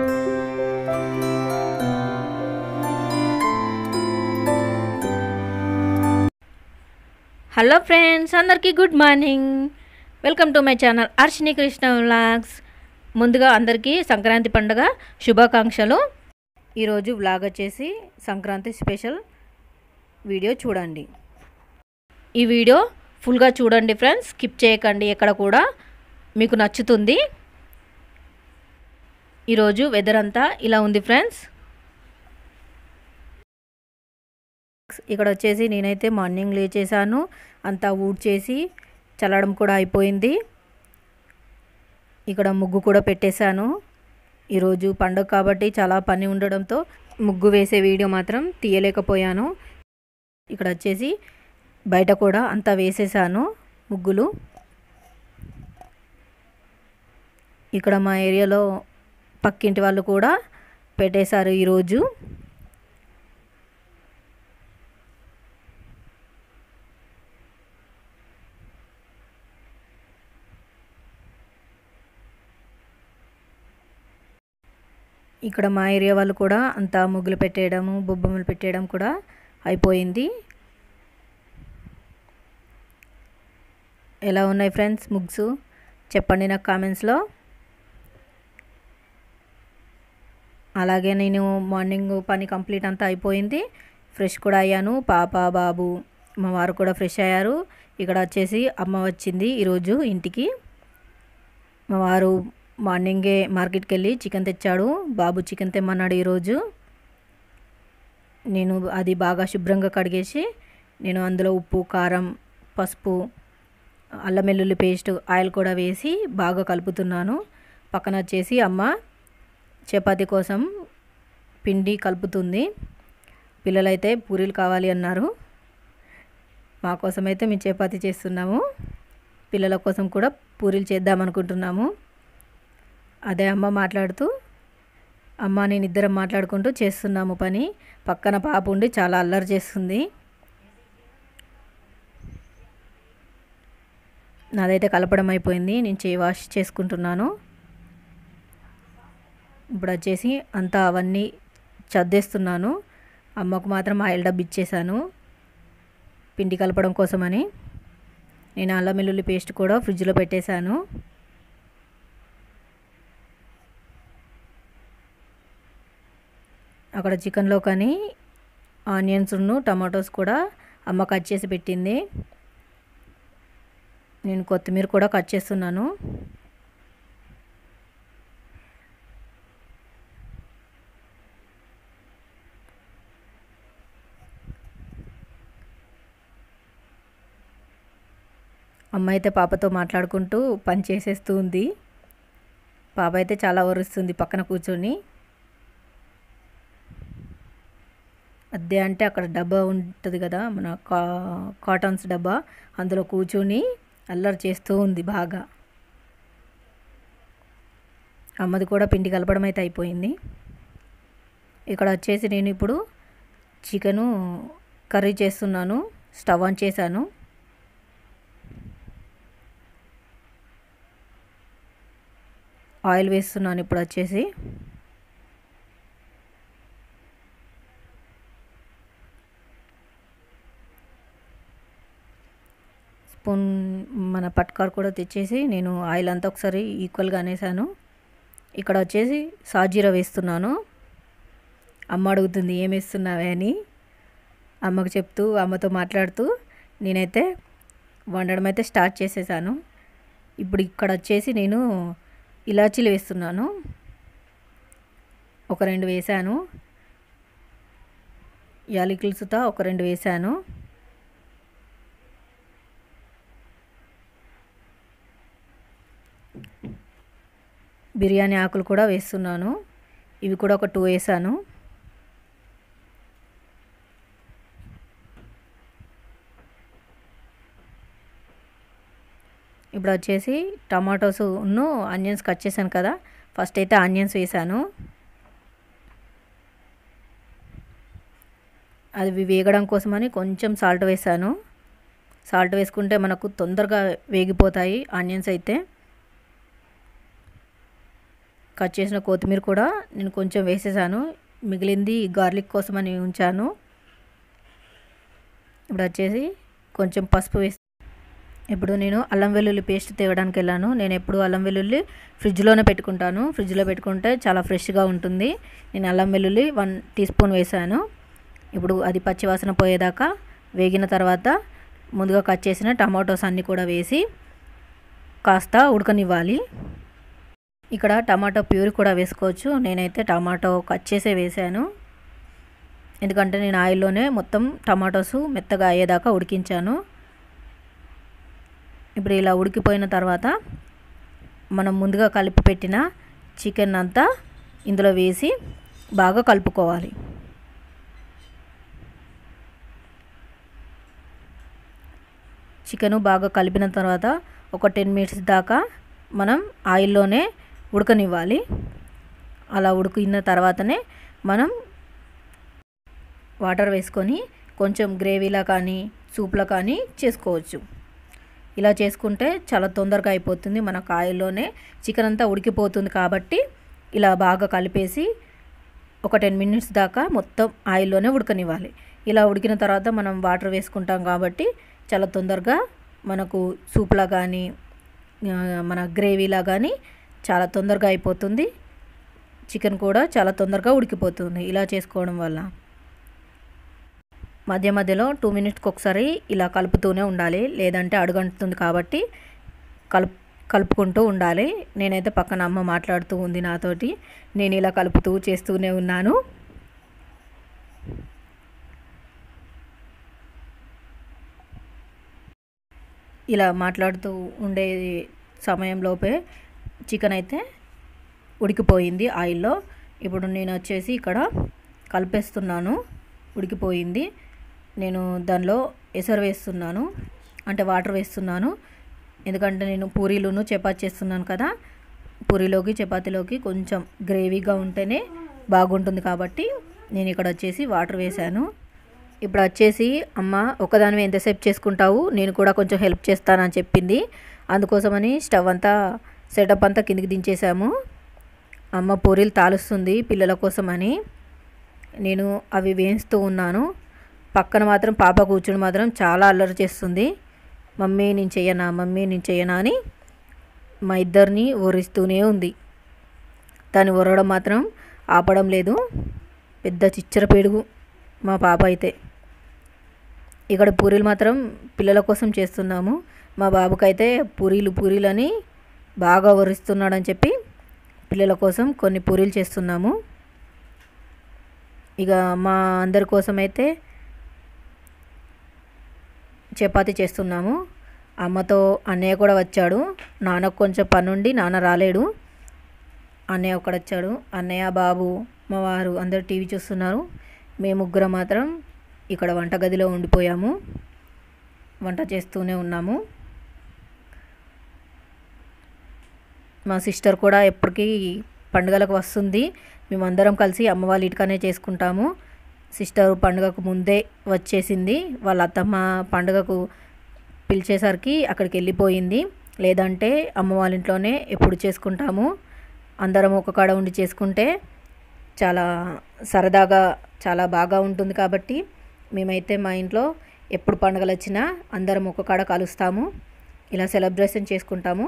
hello friends అందరికీ good morning welcome to my channel Arshini Krishna vlogs ముందుగా అందరికీ సంక్రాంతి పండుగ శుభాకాంక్షలు ఈరోజు వ్లాగ్ వచ్చేసి సంక్రాంతి స్పెషల్ వీడియో చూడండి ఈ వీడియో ఫుల్గా చూడండి ఫ్రెండ్స్ స్కిప్ చేయకండి ఎక్కడ కూడా మీకు నచ్చుతుంది ఈరోజు వెదర్ అంతా ఇలా ఉంది ఫ్రెండ్స్ ఇక్కడ వచ్చేసి నేనైతే మార్నింగ్ లేచేసాను అంతా ఊడ్చేసి చల్లడం కూడా అయిపోయింది ఇక్కడ ముగ్గు కూడా పెట్టేశాను ఈరోజు పండుగ కాబట్టి చాలా పని ఉండడంతో ముగ్గు వేసే వీడియో మాత్రం తీయలేకపోయాను ఇక్కడ వచ్చేసి బయట కూడా అంతా వేసేసాను ముగ్గులు ఇక్కడ మా ఏరియాలో పక్కింటి వాళ్ళు కూడా పెట్టేశారు ఈరోజు ఇక్కడ మా ఏరియా వాళ్ళు కూడా అంతా ముగ్గులు పెట్టేయడము బొబ్బమ్మలు పెట్టేయడం కూడా అయిపోయింది ఎలా ఉన్నాయి ఫ్రెండ్స్ ముగ్స్ చెప్పండి నాకు కామెంట్స్లో అలాగే నేను మార్నింగ్ పని కంప్లీట్ అంతా అయిపోయింది ఫ్రెష్ కూడా అయ్యాను పాప బాబు మా వారు కూడా ఫ్రెష్ అయ్యారు ఇక్కడ వచ్చేసి అమ్మ వచ్చింది ఈరోజు ఇంటికి మా వారు మార్నింగే మార్కెట్కి వెళ్ళి చికెన్ తెచ్చాడు బాబు చికెన్ తెమ్మన్నాడు ఈరోజు నేను అది బాగా శుభ్రంగా కడిగేసి నేను అందులో ఉప్పు కారం పసుపు అల్లం వెల్లుల్లి పేస్ట్ ఆయిల్ కూడా వేసి బాగా కలుపుతున్నాను పక్కన వచ్చేసి అమ్మ చపాతీ కోసం పిండి కలుపుతుంది పిల్లలైతే పూరీలు కావాలి అన్నారు మా కోసం అయితే మేము చపాతీ చేస్తున్నాము పిల్లల కోసం కూడా పూరీలు చేద్దామనుకుంటున్నాము అదే అమ్మ మాట్లాడుతూ అమ్మ నేను ఇద్దరం మాట్లాడుకుంటూ చేస్తున్నాము పని పక్కన పాప ఉండి చాలా అల్లరి చేస్తుంది నాదైతే కలపడం అయిపోయింది నేను చేయి వాష్ చేసుకుంటున్నాను ఇప్పుడు వచ్చేసి అంతా అవన్నీ చద్దేస్తున్నాను అమ్మకు మాత్రం ఆయిల్ డబ్బు ఇచ్చేసాను పిండి కలపడం కోసమని నేను అల్లం వెల్లుల్లి పేస్ట్ కూడా ఫ్రిడ్జ్లో పెట్టేశాను అక్కడ చికెన్లో కానీ ఆనియన్స్ను టమాటోస్ కూడా అమ్మ కట్ చేసి పెట్టింది నేను కొత్తిమీర కూడా కట్ చేస్తున్నాను అమ్మ అయితే పాపతో మాట్లాడుకుంటూ పని చేసేస్తూ ఉంది పాప అయితే చాలా ఒరుస్తుంది పక్కన కూర్చొని అద్దె అంటే అక్కడ డబ్బా ఉంటుంది కదా మన కా కాటన్స్ డబ్బా అందులో కూర్చొని అల్లరి చేస్తూ ఉంది బాగా అమ్మది కూడా పిండి కలపడం అయితే అయిపోయింది ఇక్కడ వచ్చేసి నేను ఇప్పుడు చికెను కర్రీ చేస్తున్నాను స్టవ్ ఆన్ చేశాను ఆయిల్ వేస్తున్నాను ఇప్పుడు వచ్చేసి స్పూన్ మన పట్కార్ కూడా తెచ్చేసి నేను ఆయిల్ అంతా ఒకసారి ఈక్వల్గా అనేసాను ఇక్కడ వచ్చేసి సాజీరా వేస్తున్నాను అమ్మ అడుగుతుంది ఏం వేస్తున్నావే అని అమ్మకు చెప్తూ అమ్మతో మాట్లాడుతూ నేనైతే వండడం అయితే స్టార్ట్ చేసేసాను ఇప్పుడు ఇక్కడ వచ్చేసి నేను ఇలాచీలు వేస్తున్నాను ఒక రెండు వేసాను యాలకులతో ఒక రెండు వేసాను బిర్యానీ ఆకులు కూడా వేస్తున్నాను ఇవి కూడా ఒక టూ వేసాను ఇప్పుడు వచ్చేసి టమాటోస్ ఉన్ను ఆనియన్స్ కట్ చేశాను కదా ఫస్ట్ అయితే ఆనియన్స్ వేసాను అది వేగడం కోసమని కొంచెం సాల్ట్ వేసాను సాల్ట్ వేసుకుంటే మనకు తొందరగా వేగిపోతాయి ఆనియన్స్ అయితే కట్ చేసిన కొత్తిమీర కూడా నేను కొంచెం వేసేసాను మిగిలింది గార్లిక్ కోసమని ఉంచాను ఇప్పుడు వచ్చేసి కొంచెం పసుపు వేసి ఇప్పుడు నేను అల్లం వెల్లుల్లి పేస్ట్ తేవడానికి వెళ్ళాను నేను ఎప్పుడు అల్లం వెల్లుల్లి ఫ్రిడ్జ్లోనే పెట్టుకుంటాను ఫ్రిడ్జ్లో పెట్టుకుంటే చాలా ఫ్రెష్గా ఉంటుంది నేను అల్లం వెల్లుల్లి వన్ టీ స్పూన్ వేసాను ఇప్పుడు అది పచ్చివాసన పోయేదాకా వేగిన తర్వాత ముందుగా కట్ చేసిన టమాటోస్ అన్నీ కూడా వేసి కాస్త ఉడకనివ్వాలి ఇక్కడ టమాటో ప్యూరీ కూడా వేసుకోవచ్చు నేనైతే టమాటో కట్ చేసే వేసాను ఎందుకంటే నేను ఆయిల్లోనే మొత్తం టమాటోస్ మెత్తగా అయ్యేదాకా ఉడికించాను ఇప్పుడు ఇలా ఉడికిపోయిన తర్వాత మనం ముందుగా కలిపి పెట్టిన చికెన్ అంతా ఇందులో వేసి బాగా కలుపుకోవాలి చికెను బాగా కలిపిన తర్వాత ఒక టెన్ మినిట్స్ దాకా మనం ఆయిల్లోనే ఉడకనివ్వాలి అలా ఉడికిన తర్వాతనే మనం వాటర్ వేసుకొని కొంచెం గ్రేవీలా కానీ సూప్లా కానీ చేసుకోవచ్చు ఇలా చేసుకుంటే చాలా తొందరగా అయిపోతుంది మనకు ఆయిల్లోనే చికెన్ అంతా ఉడికిపోతుంది కాబట్టి ఇలా బాగా కలిపేసి ఒక టెన్ మినిట్స్ దాకా మొత్తం ఆయిల్లోనే ఉడకనివ్వాలి ఇలా ఉడికిన తర్వాత మనం వాటర్ వేసుకుంటాం కాబట్టి చాలా తొందరగా మనకు సూప్లా కానీ మన గ్రేవీలా కానీ చాలా తొందరగా అయిపోతుంది చికెన్ కూడా చాలా తొందరగా ఉడికిపోతుంది ఇలా చేసుకోవడం వల్ల మధ్య మధ్యలో టూ మినిట్స్కి ఒకసారి ఇలా కలుపుతూనే ఉండాలి లేదంటే అడుగంటుతుంది కాబట్టి కలుపు కలుపుకుంటూ ఉండాలి నేనైతే పక్కన అమ్మ మాట్లాడుతూ ఉంది నాతోటి నేను ఇలా కలుపుతూ చేస్తూనే ఉన్నాను ఇలా మాట్లాడుతూ ఉండే సమయంలోపే చికెన్ అయితే ఉడికిపోయింది ఆయిల్లో ఇప్పుడు నేను వచ్చేసి ఇక్కడ కలిపేస్తున్నాను ఉడికిపోయింది నేను దానిలో ఎసరు వేస్తున్నాను అంటే వాటర్ వేస్తున్నాను ఎందుకంటే నేను పూరీలను చపాతి చేస్తున్నాను కదా పూరీలోకి చపాతీలోకి కొంచెం గ్రేవీగా ఉంటేనే బాగుంటుంది కాబట్టి నేను ఇక్కడ వచ్చేసి వాటర్ వేశాను ఇప్పుడు వచ్చేసి అమ్మ ఒకదానివి ఎంతసేపు చేసుకుంటావు నేను కూడా కొంచెం హెల్ప్ చేస్తానని చెప్పింది అందుకోసమని స్టవ్ అంతా సెటప్ అంతా కిందికి దించేసాము అమ్మ పూరీలు తాలుస్తుంది పిల్లల కోసమని నేను అవి వేయిస్తూ ఉన్నాను పక్కన మాత్రం పాప కూర్చుని మాత్రం చాలా అల్లరి చేస్తుంది మమ్మీ నేను చెయ్యనా మమ్మీ నేను చెయ్యనా అని మా ఇద్దరిని ఒరిస్తూనే ఉంది దాన్ని ఒరవడం మాత్రం ఆపడం లేదు పెద్ద చిచ్చర పెడుగు మా పాప అయితే ఇక్కడ పూరీలు మాత్రం పిల్లల కోసం చేస్తున్నాము మా బాబుకైతే పూరీలు పూరీలు అని బాగా ఒరిస్తున్నాడని చెప్పి పిల్లల కోసం కొన్ని పూరీలు చేస్తున్నాము ఇక మా అందరి కోసం అయితే చపాతీ చేస్తున్నాము అమ్మతో అన్నయ్య కూడా వచ్చాడు నాన్నకు కొంచెం పనుండి నాన్న రాలేడు అన్నయ్య ఒకడు వచ్చాడు అన్నయ్య బాబు మా వారు అందరు టీవీ చూస్తున్నారు మేము ముగ్గురం మాత్రం ఇక్కడ వంటగదిలో ఉండిపోయాము వంట చేస్తూనే ఉన్నాము మా సిస్టర్ కూడా ఎప్పటికీ పండుగలకు వస్తుంది మేమందరం కలిసి అమ్మ వాళ్ళ ఇంటికనే చేసుకుంటాము సిస్టర్ పండుగకు ముందే వచ్చేసింది వాళ్ళ అత్తమ్మ పండుగకు పిలిచేసరికి అక్కడికి వెళ్ళిపోయింది లేదంటే అమ్మ వాళ్ళ ఇంట్లోనే ఎప్పుడు చేసుకుంటాము అందరం ఒక కాడ ఉండి చేసుకుంటే చాలా సరదాగా చాలా బాగా ఉంటుంది కాబట్టి మేమైతే మా ఇంట్లో ఎప్పుడు పండుగలు వచ్చినా అందరం ఒక కాడ కలుస్తాము ఇలా సెలబ్రేషన్ చేసుకుంటాము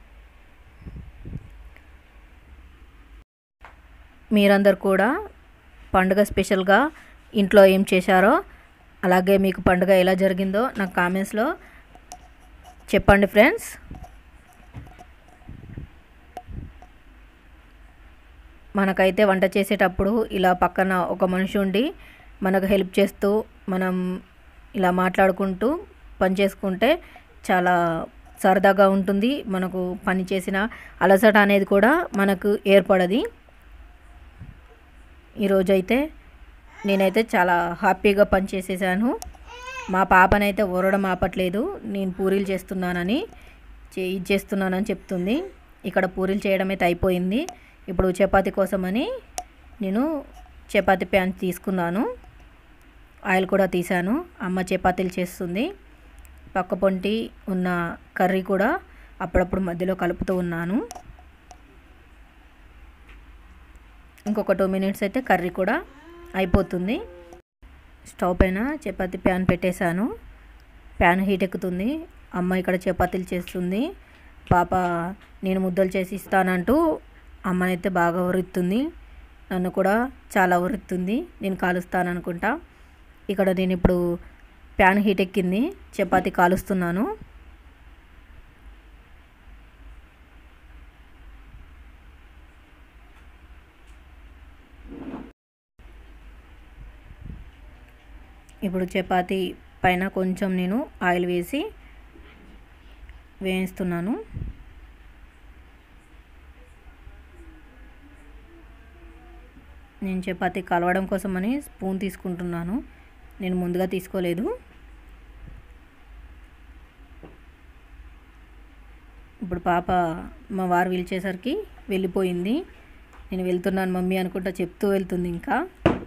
మీరందరు కూడా పండుగ స్పెషల్గా ఇంట్లో ఏం చేశారో అలాగే మీకు పండుగ ఎలా జరిగిందో నాకు కామెంట్స్లో చెప్పండి ఫ్రెండ్స్ మనకైతే వంట చేసేటప్పుడు ఇలా పక్కన ఒక మనిషి ఉండి మనకు హెల్ప్ చేస్తూ మనం ఇలా మాట్లాడుకుంటూ పని చేసుకుంటే చాలా సరదాగా ఉంటుంది మనకు పని చేసిన అలసట అనేది కూడా మనకు ఏర్పడది ఈరోజైతే నేనైతే చాలా హ్యాపీగా పని చేసేసాను మా పాపనైతే ఊరడం ఆపట్లేదు నేను పూరీలు చేస్తున్నానని చే- ఇది చేస్తున్నానని చెప్తుంది ఇక్కడ పూరీలు చేయడం అయితే అయిపోయింది ఇప్పుడు చపాతీ కోసమని నేను చపాతీ ప్యాన్ తీసుకున్నాను ఆయిల్ కూడా తీసాను అమ్మ చపాతీలు చేస్తుంది పక్క పొంటి ఉన్న కర్రీ కూడా అప్పుడప్పుడు మధ్యలో కలుపుతూ ఉన్నాను ఇంకొక టూ మినిట్స్ అయితే కర్రీ కూడా అయిపోతుంది స్టవ్ పైన చపాతీ ప్యాన్ పెట్టేశాను ప్యాన్ హీట్ ఎక్కుతుంది అమ్మ ఇక్కడ చపాతీలు చేస్తుంది పాప నేను ముద్దలు చేసి ఇస్తానంటూ అమ్మనైతే బాగా ఉరుతుంది నన్ను కూడా చాలా ఉరుతుంది నేను కాలుస్తాను అనుకుంటా ఇక్కడ నేను ఇప్పుడు ప్యాన్ హీట్ ఎక్కింది చపాతీ కాలుస్తున్నాను ఇప్పుడు చపాతీ పైన కొంచెం నేను ఆయిల్ వేసి వేయిస్తున్నాను నేను చపాతీ కలవడం కోసమని స్పూన్ తీసుకుంటున్నాను నేను ముందుగా తీసుకోలేదు ఇప్పుడు పాప మా వారు పిలిచేసరికి వెళ్ళిపోయింది నేను వెళ్తున్నాను మమ్మీ అనుకుంటా చెప్తూ వెళ్తుంది ఇంకా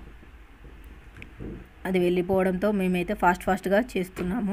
అది వెళ్ళిపోవడంతో మేమైతే ఫాస్ట్ ఫాస్ట్గా చేస్తున్నాము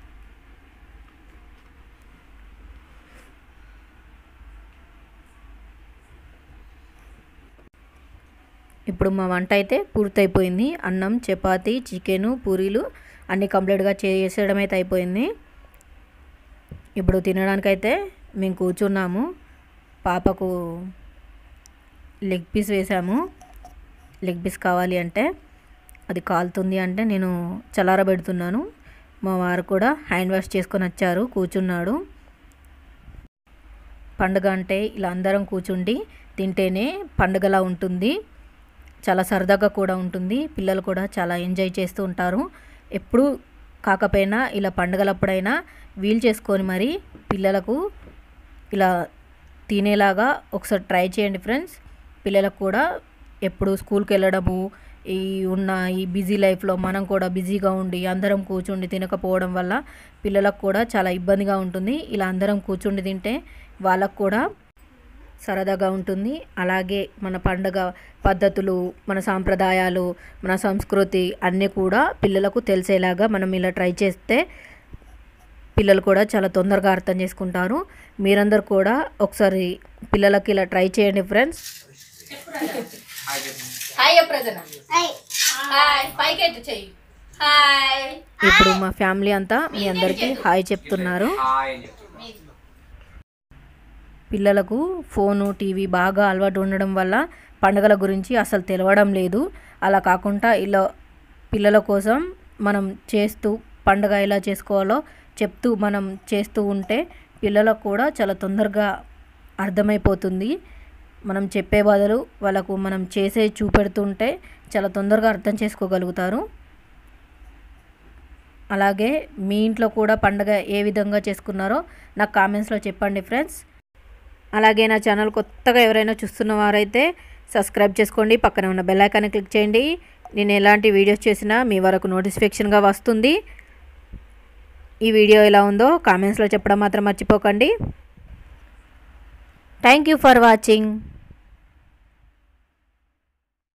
ఇప్పుడు మా వంట అయితే పూర్తయిపోయింది అన్నం చపాతి చికెను పూరీలు అన్నీ కంప్లీట్గా చేసేయడం అయితే అయిపోయింది ఇప్పుడు తినడానికైతే మేము కూర్చున్నాము పాపకు లెగ్ పీస్ వేసాము లెగ్ పీస్ కావాలి అంటే అది కాలుతుంది అంటే నేను చల్లారబెడుతున్నాను మా వారు కూడా హ్యాండ్ వాష్ చేసుకొని వచ్చారు కూర్చున్నాడు పండుగ అంటే ఇలా అందరం కూర్చుండి తింటేనే పండుగలా ఉంటుంది చాలా సరదాగా కూడా ఉంటుంది పిల్లలు కూడా చాలా ఎంజాయ్ చేస్తూ ఉంటారు ఎప్పుడు కాకపోయినా ఇలా పండుగలప్పుడైనా వీలు చేసుకొని మరి పిల్లలకు ఇలా తినేలాగా ఒకసారి ట్రై చేయండి ఫ్రెండ్స్ పిల్లలకు కూడా ఎప్పుడు స్కూల్కి వెళ్ళడము ఈ ఉన్న ఈ బిజీ లైఫ్లో మనం కూడా బిజీగా ఉండి అందరం కూర్చుండి తినకపోవడం వల్ల పిల్లలకు కూడా చాలా ఇబ్బందిగా ఉంటుంది ఇలా అందరం కూర్చుండి తింటే వాళ్ళకు కూడా సరదాగా ఉంటుంది అలాగే మన పండగ పద్ధతులు మన సాంప్రదాయాలు మన సంస్కృతి అన్నీ కూడా పిల్లలకు తెలిసేలాగా మనం ఇలా ట్రై చేస్తే పిల్లలు కూడా చాలా తొందరగా అర్థం చేసుకుంటారు మీరందరూ కూడా ఒకసారి పిల్లలకి ఇలా ట్రై చేయండి ఫ్రెండ్స్ హాయ్ ప్రజన హాయ్ పైకి ఎట్టు చెయ్యి హాయ్ ఇప్పుడు మా ఫ్యామిలీ అంతా మీ అందరికీ హాయ్ చెప్తున్నారు పిల్లలకు ఫోను టీవీ బాగా అలవాటు ఉండడం వల్ల పండుగల గురించి అసలు తెలవడం లేదు అలా కాకుండా ఇలా పిల్లల కోసం మనం చేస్తూ పండుగ ఎలా చేసుకోవాలో చెప్తూ మనం చేస్తూ ఉంటే పిల్లలకు కూడా చాలా తొందరగా అర్థమైపోతుంది మనం చెప్పే బదులు వాళ్ళకు మనం చేసే చూపెడుతుంటే చాలా తొందరగా అర్థం చేసుకోగలుగుతారు అలాగే మీ ఇంట్లో కూడా పండుగ ఏ విధంగా చేసుకున్నారో నాకు కామెంట్స్లో చెప్పండి ఫ్రెండ్స్ అలాగే నా ఛానల్ కొత్తగా ఎవరైనా చూస్తున్న వారైతే సబ్స్క్రైబ్ చేసుకోండి పక్కన ఉన్న బెల్ ఐకాన్ని క్లిక్ చేయండి నేను ఎలాంటి వీడియోస్ చేసినా మీ వరకు నోటిఫికేషన్గా వస్తుంది ఈ వీడియో ఎలా ఉందో కామెంట్స్లో చెప్పడం మాత్రం మర్చిపోకండి థ్యాంక్ యూ ఫర్ వాచింగ్